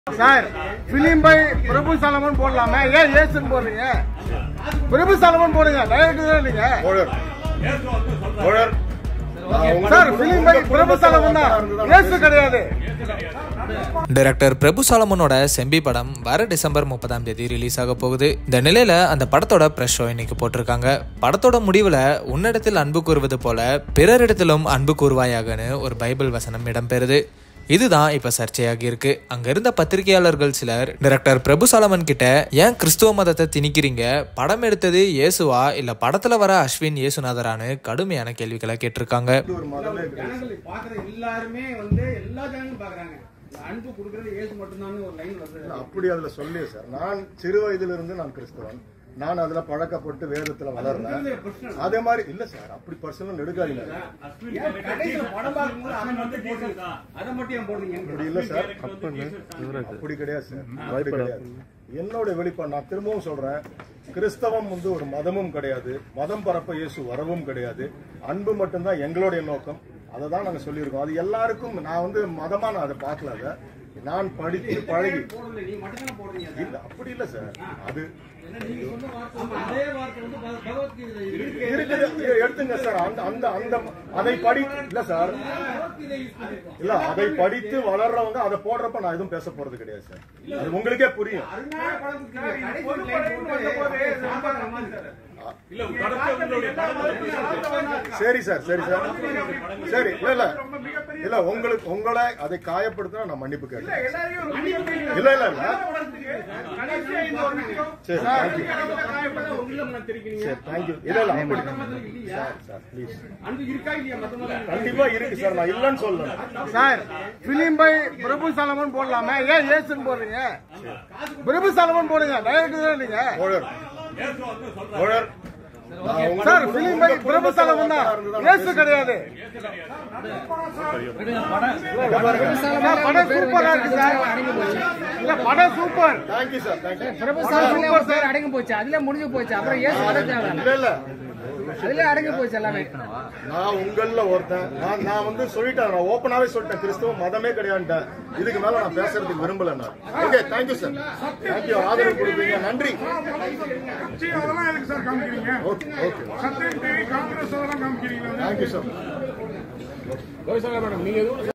Sir film by Prabhu Solomon போடலாமே ஏன் ஏசுன்னு போடுறீங்க பிரபு சலமன் போடுங்க டைரக்டர் தான் நீங்க தோழர் தோழர் sir film by Prabhu Solomon தான் ஏசு கிடையாது டைரக்டர் பிரபு சாலமனோட செம்பி படம் வர டிசம்பர் முப்பதாம் தேதி ரிலீஸ் ஆக போகுது இந்த நிலையில அந்த படத்தோட ப்ரெஸ் ஷோ இன்னைக்கு போட்டிருக்காங்க படத்தோட முடிவுல உன்னிடத்தில் அன்பு கூறுவது போல பிறரிடத்திலும் அன்பு கூறுவாயாகன்னு ஒரு பைபிள் வசனம் இடம்பெறுது இதுதான் இப்ப சர்ச்சையாகி இருக்கு அங்க இருந்த பத்திரிகையாளர்கள் சிலர் டைரக்டர் பிரபு சாலமன் கிட்ட ஏன் கிறிஸ்துவ மதத்தை திணிக்கிறீங்க படம் எடுத்தது இயேசுவா இல்ல படத்துல வர அஸ்வின் இயேசுநாதரான்னு கடுமையான கேள்விகளை கேட்டிருக்காங்க ஒரு மதமே கிடையாது ஜனங்கள் பாக்குற எல்லாருமே வந்து எல்லா ஜனங்களும் பாக்குறாங்க இந்த அன்பு கொடுக்கறது ஏசு மட்டும்தான் ஒரு லைன் வருது அப்படி அதுல சொல்லியே சார் நான் சிறு வயதிலிருந்து இருந்து நான் கிறிஸ்தவன் நான் அதுல பழக்கப்பட்டு வேதத்துல வளர்றேன் அதே மாதிரி இல்ல சார் அப்படி பர்சனல் எடுக்காதீங்க ஏன் கடைசியில படம் பார்க்கும்போது அதை மட்டும் போடுறீங்க அதை மட்டும் ஏன் போடுறீங்க அப்படி இல்ல சார் அப்படி கிடையாது சார் அப்படி கிடையாது என்னோட வெளிப்பாடு நான் திரும்பவும் சொல்றேன் கிறிஸ்தவம் வந்து ஒரு மதமும் கிடையாது மதம் பரப்ப இயேசு வரவும் கிடையாது அன்பு மட்டும்தான் எங்களுடைய நோக்கம் அதை தான் நாங்க சொல்லியிருக்கோம் அது எல்லாருக்கும் நான் வந்து மதமா நான் அதை பார்க்கல அதை நான் படித்து பழகி போடல நீ மட்டும் தான் போடுறீங்க இல்ல அப்படி இல்ல சார் அது ஆமா, அதே வார்த்தை வந்து பக- பகவத்கீதை இருக்கு இருக்குது இதை எடுத்துங்க சார் அந்த அந்த அந்த அதை படி இல்ல சார் பகவத்கீதை யூஸ் பண்ணிருக்கோம் இல்ல அதை படித்து வளர்றவங்க அதை போடுறப்ப நான் எதுவும் பேச போறது கிடையாது சார் அது உங்களுக்கே புரியும் அதனால படம் கொடுத்தீங்க. கடைசி line போட்டு சாம்பார் மாதிரி சார். சரி சார் சரி சார் சரி இல்ல இல்ல இல்ல உங்களுக்கு உங்களை அதை காயப்படுத்தினா நான் மன்னிப்பு கேட்டேன் இல்ல இல்ல இல்ல சரி தேங்க்யூ உங்களை மன தெரிவிக்கிறீங்க. சரி தேங்க்யூ இல்ல இல்ல அப்படி சார் சார் ப்ளீஸ் அன்பு இருக்கா இல்லையா மத்த மாதிரி கண்டிப்பா இருக்கு சார் நான் இல்லைன்னு சொல்லல sir film by Prabhu Solomon போடலாமே ஏன் ஏசுன்னு போடுறீங்க பிரபு சலமன் போடுங்க டைரக்டர் தான் நீங்க தோழர் தோழர் நான் உங்க- sir film by Prabhu Solomon தான் ஏசு கிடையாது சார், படம் சூப்பரா இருக்கு சார் இல்ல படம் super thank you sir thank you Prabhu சாஸ்திரியிலே ஒரு பேர் அடங்கி போச்சு அதுல முடிஞ்சு போச்சு அப்புறம் ஏசு வர தேவை இல்ல இல்ல அதுல அடங்கி போச்சு எல்லாமே நான் உங்கள ஒருத்தன் நான் நான் வந்து சொல்லிட்டேன் நான் ஓப்பனாவே சொல்லிட்டேன் கிறிஸ்துவ மதமே கிடையாதுட்டேன் இதுக்கு மேல நான் பேசுறதுக்கு விரும்பல நான் ஓகே தேங்க்யூ சார் தேங்க்யூ ஆதரவு கொடுப்பீங்க நன்றி அதெல்லாம் எதுக்கு சார் காமிக்கிறீங்க okay okay Sathiyam TV Congress அதெல்லாம் காமிக்கிறீங்களா தேங்க்யூ சார்